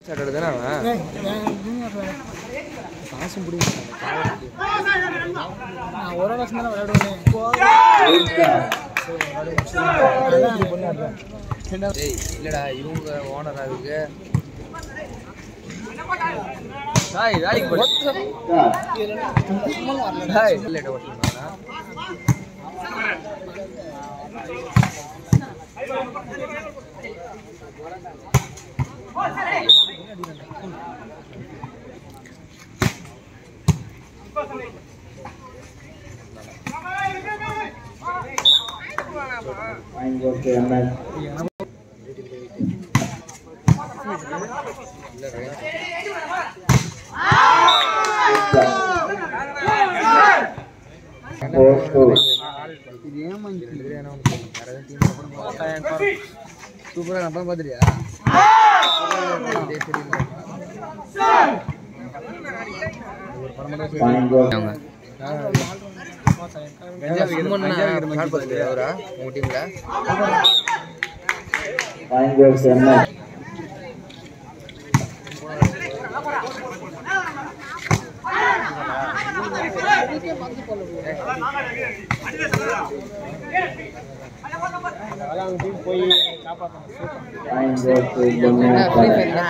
Saturday தானே அவன் ஏய், ஏன் junior காசும் பிடிக்க நான் ஒரு வருஷம் தான் விளையாடுவேன் டேய் இல்லடா இவங்க ஓனர் அதுக்கு ஹாய் வேலைக்கு போடு ஹாய் இல்லடா ஓட்டுனா இது ஏன் மங்கி என்ன ஒன்று வேற எதுவும் டீம் சூப்பராக நம்ம பார்த்துட்டியா அவரா உங்க டீம்ல என்ன ஃப்ரீ ஃபயர் என்ன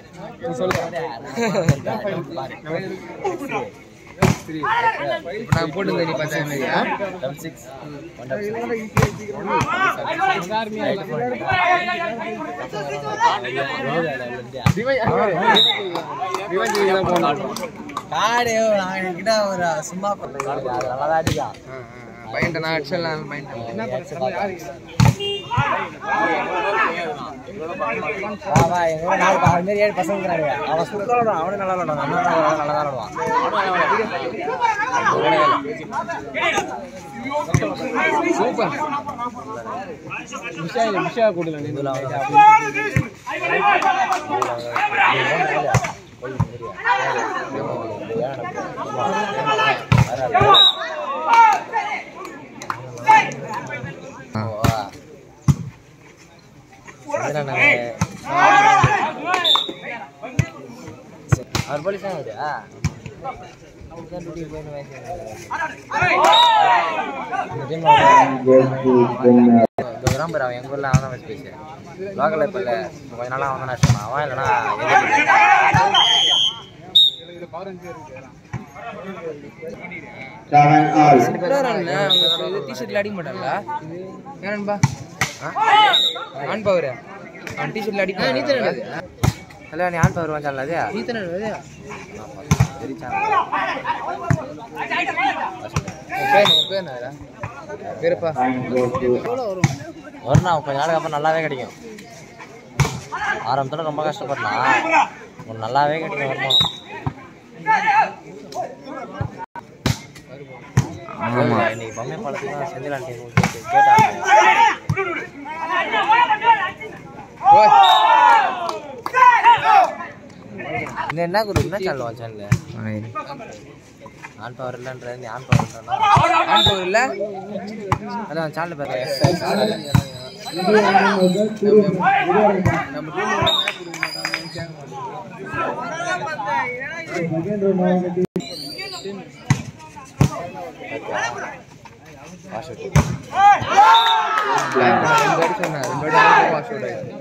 இப்போ நான் போட்டு நீ பார்த்தா என்னையா பையன்ட்ட நான் அடிச்சிடலாம் பையன்ட்ட சூப்பர் அவர் போலீஸ் தான் இந்த விளம்பரம் அவன் எங்க ஊர்ல அவன் தான் வச்சு பேசு லோக்கல்ல இப்ப இல்ல இப்ப கொஞ்ச நாளா அவன் தான் நஷ்டமா அவன் இல்லைன்னா டிஷர்ட்ல அடிக்க மாட்டான்ல ஏன்பா ஆன் பவர் அவன் டிஷர்ட்ல அடிக்க நீ தானே ஹலோ நீ ஆன் பவர் வாஞ்சால அது நீ தானே சரி சேனல் உன் பேர் உன் பேர் என்னடா பேருப்பா வரும் நான் கொஞ்ச நாளுக்கு அப்புறம் நல்லாவே கிடைக்கும் ஆரம்பத்தில் ரொம்ப கஷ்டப்படலாம் ஒரு நல்லாவே கிடைக்கும் வருமானம் ஆமா இன்னைக்கு பொம்மை பழத்துக்கு தான் செந்திலாண்டி கேட்டாங்க ஓய் இந்த என்ன குரூப் என்ன சேனல் உன் சேனல் ஆன் பவர் இல்லைன்றது நீ ஆன் பவர் இல்லைன்னா ஆன் பவர் இல்ல அதான் சேனல் பேர் நம்ம டீம் வாஷ் அவுட் ரெண்டு வாட்டி சொன்னேன் ரெண்டு வாட்டி வாஷ் அவுட் ஆயிடுச்சு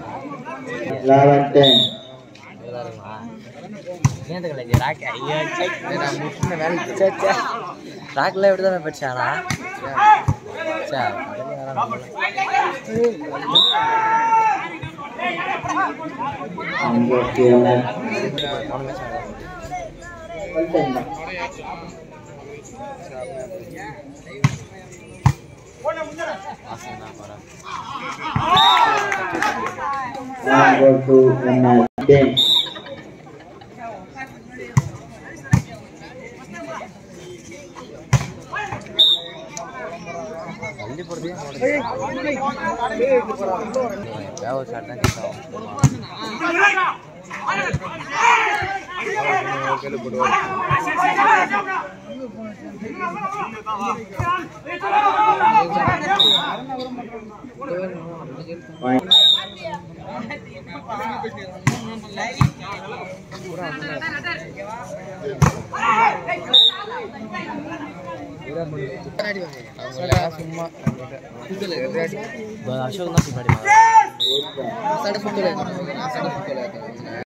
நான் முடிச்சுட்டு வேலைக்கு ராக்ல எப்படி தான் படிச்சானா தள்ளி போடுறதே வேவ ஷாட் தான் கிட்ட சும்மா அசோக் தான் பின்னாடி சடை சுத்தல சடை சுத்தல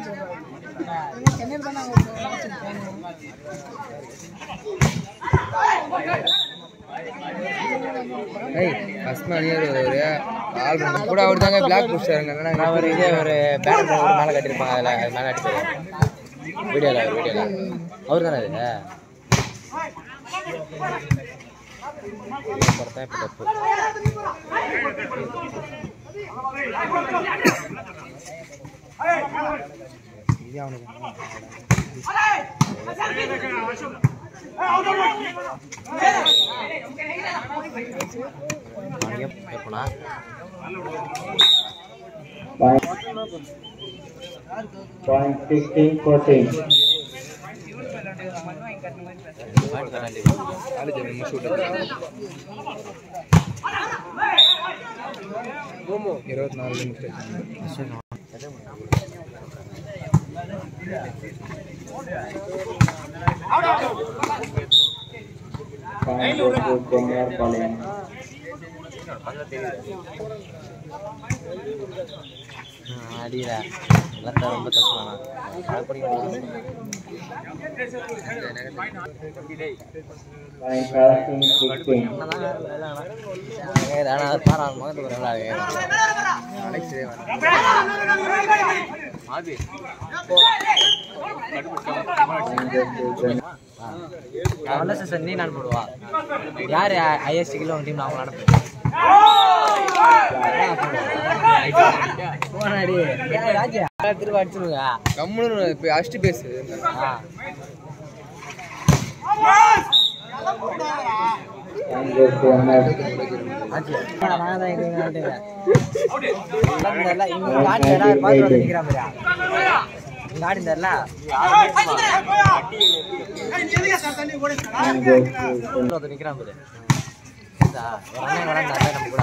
ஏய் ஃபஸ்ட் மணியர் ஒரு ஆல் கூட அவர் தாங்க பிளாக் போஸ்டருங்க நான் ஒரு இதே ஒரு பேனர் கூட மேலே கட்டியிருப்பாங்க அதில் அது மேலே அடிச்சது வீடியோவில் ஒரு வீடியோவில் அவர் தானே அது பொறுத்தா இப்போ தப்பு அவனுக்கு எப்ப- எப்போனா Point sixteen fourteen. பாட்டு தாண்டி காலேஜ் நம்ம ஷூட் இருபத்தி நாலு நிமிஷம் Point goes to senior calling. அடியில எல்லாத்தையும் ரொம்ப கஷ்டம் அது படிக்கணும் Point passing sixteen. Alex Point goes to நீ நான் போடுவா யார் ஐஎஸ்டி கிலோ டீம் அவங்க நடப்பு போனாடி ராஜா திரும்ப அடிச்சிருங்க கம்முன்னு இப்போ அஷ்டு பேசு Point goes to MS. ஆச்சு நான் தான் இங்க வந்துட்டேன் இங்க காட்டு எல்லாம் பார்த்து வந்து நிக்கிறான் பாரு இங்க ஆடி தரல Point goes to வந்து நிக்கிறான் பாரு இதா, ஒரு அண்ணன் வரான்டா, அதான் நம்ம கூட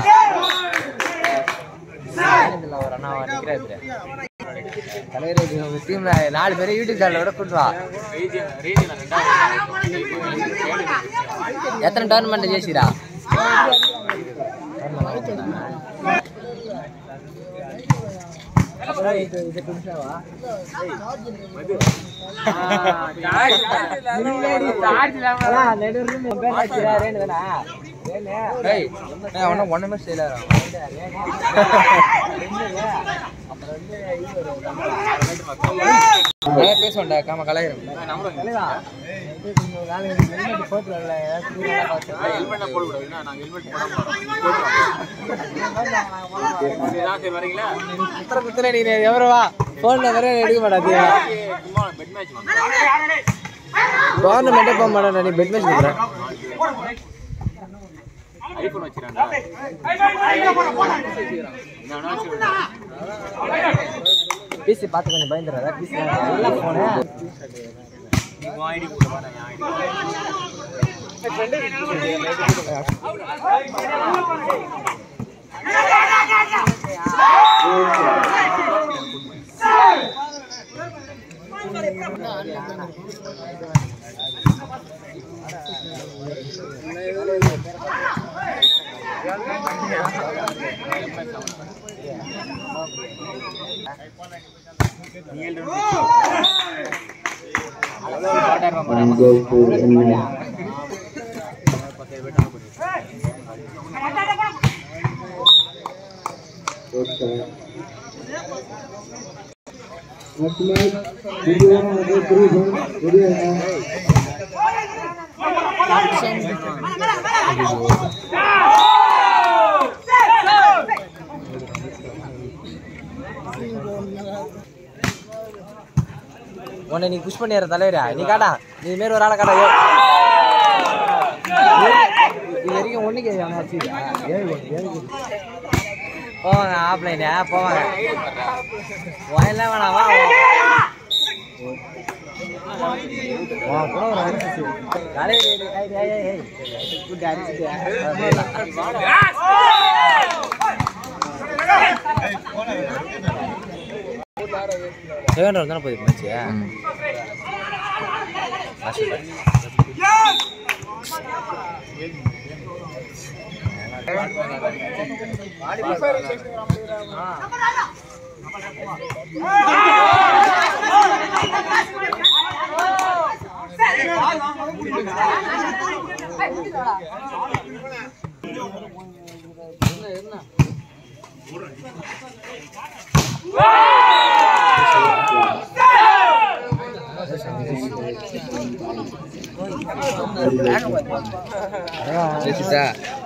இதுல ஒரு அண்ணா நிக்கிறாரு பாரு தலைவர் இது உங்க டீம்ல நாலு பேரை யூடியூப் சேனல்ல விட கூட்டு வா எத்தனை டோர்னமெண்ட் ஜெயிச்சிரா ஏய் அவனா ஒன்றுமே செய்யல நல்லா பேசுவேன்டா காம கலாயிரம் எவரவா போன்ல வேற எடுக்க மாட்டாது டோர்னமெண்ட்டே போக மாட்டேன் நீ பெட் மேட்ச் கொடுக்குறேன் பிசி பார்த்து கொஞ்சம் பயந்துடாத பிசி நல்ல போனு Point goes to MS. Good shot. Next match, video number three one, video number உன்னை நீ புஷ் பண்ணிடுற தலைவரா நீ காட்டா நீ இது மாரி ஒரு ஆளை காட்டா ஏ. இது வரைக்கும் ஒண்ணுக்கு அவனை அடிச்சிருக்கா? ஏழு கோடி, ஏழு கோடி. போவாங்க ஆஃப்லைனு போவாங்க வயலாம் வேணாம் வா வா. செகண்ட் ரவுண்ட் தானே போகுது மேட்ச்சு Thank you.